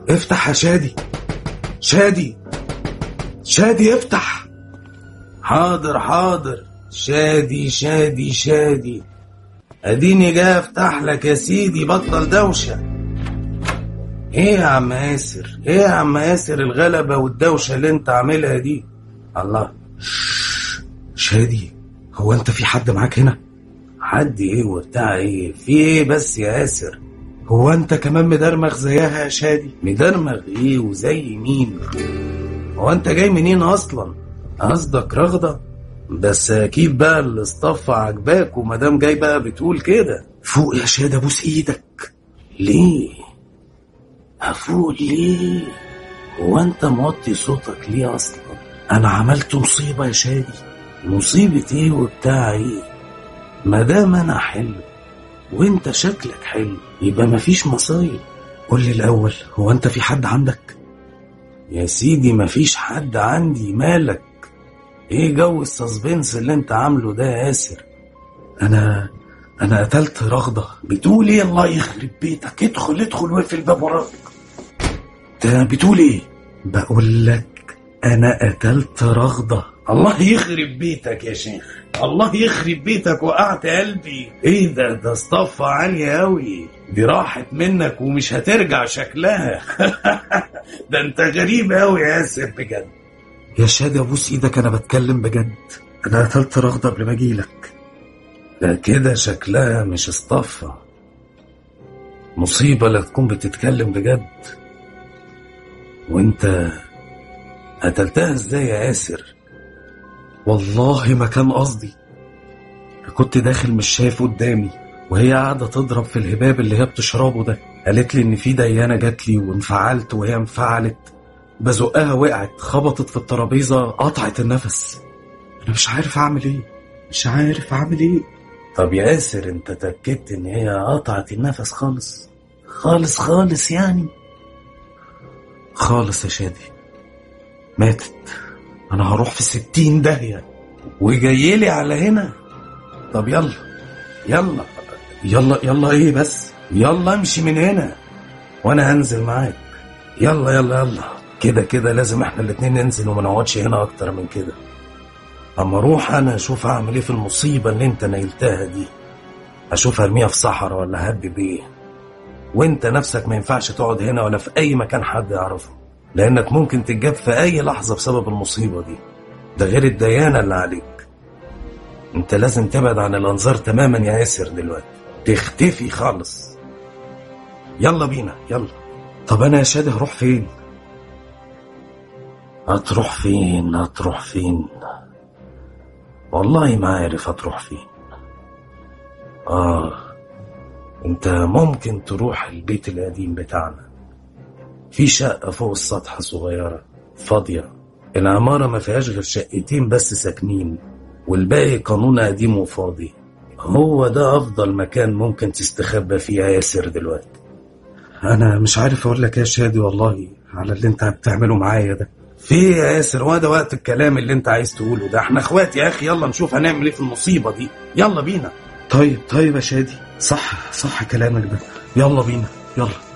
افتح يا شادي شادي شادي افتح حاضر حاضر شادي شادي شادي اديني جاي افتح لك يا سيدي بطل دوشه ايه يا عم ياسر ايه يا عم ياسر الغلبه والدوشه اللي انت عاملها دي الله شش، شادي هو انت في حد معاك هنا حد ايه وبتاع ايه في ايه بس يا ياسر هو انت كمان مدرمغ زيها يا شادي مدرمغ ايه وزي مين هو انت جاي منين اصلا قصدك رغده بس اكيد بقى الاصطفى عجباك ومدام جاي بقى بتقول كده فوق يا شادي ابوس ايدك ليه افوق ليه هو انت موطي صوتك ليه اصلا انا عملت مصيبه يا شادي مصيبه ايه وبتاع ايه ما دام انا حلو وانت شكلك حلو يبقى مفيش مصايب قول لي الاول هو انت في حد عندك يا سيدي مفيش حد عندي مالك ايه جو السسبنس اللي انت عامله ده يا ياسر انا انا قتلت رغده بتقول ايه الله يخرب بيتك ادخل ادخل واقفل الباب وراك انت بتقول ايه بقول لك انا قتلت رغده الله يخرب بيتك يا شيخ الله يخرب بيتك وقعت قلبي ايه ده ده اصطفى عالية قوي دي راحت منك ومش هترجع شكلها ده انت غريب قوي يا ياسر بجد يا شادي ابوس ايدك انا بتكلم بجد انا قتلت رغده قبل ما اجيلك ده كده شكلها مش اصطفى مصيبة لا تكون بتتكلم بجد وانت قتلتها ازاي يا ياسر والله ما كان قصدي كنت داخل مش شايف قدامي وهي قاعدة تضرب في الهباب اللي هي بتشربه ده قالت لي ان في ديانة جات لي وانفعلت وهي انفعلت بزقها وقعت خبطت في الترابيزة قطعت النفس انا مش عارف اعمل ايه مش عارف اعمل ايه طب يا ياسر انت تأكدت ان هي قطعت النفس خالص خالص خالص يعني خالص يا شادي ماتت انا هروح في ستين داهية وجايلي على هنا طب يلا يلا يلا يلا ايه بس يلا امشي من هنا وانا هنزل معاك يلا يلا يلا كده كده لازم احنا الاتنين ننزل وما نقعدش هنا اكتر من كده اما اروح انا اشوف اعمل ايه في المصيبة اللي انت نيلتها دي اشوف ارميها في صحراء ولا هدي ايه وانت نفسك ما ينفعش تقعد هنا ولا في اي مكان حد يعرفه لانك ممكن تتجاب في اي لحظة بسبب المصيبة دي ده غير الديانة اللي عليك انت لازم تبعد عن الانظار تماما يا ياسر دلوقتي تختفي خالص يلا بينا يلا طب انا يا شادي هروح فين هتروح فين هتروح فين والله ما عارف هتروح فين اه انت ممكن تروح البيت القديم بتاعنا في شقة فوق السطح صغيرة فاضية العمارة ما فيهاش غير شقتين بس ساكنين والباقي قانون قديم وفاضي هو ده أفضل مكان ممكن تستخبى فيه يا ياسر دلوقتي أنا مش عارف أقول لك يا شادي والله على اللي أنت بتعمله معايا ده في إيه يا ياسر هو ده وقت الكلام اللي أنت عايز تقوله ده إحنا إخوات يا أخي يلا نشوف هنعمل إيه في المصيبة دي يلا بينا طيب طيب يا شادي صح صح كلامك ده يلا بينا يلا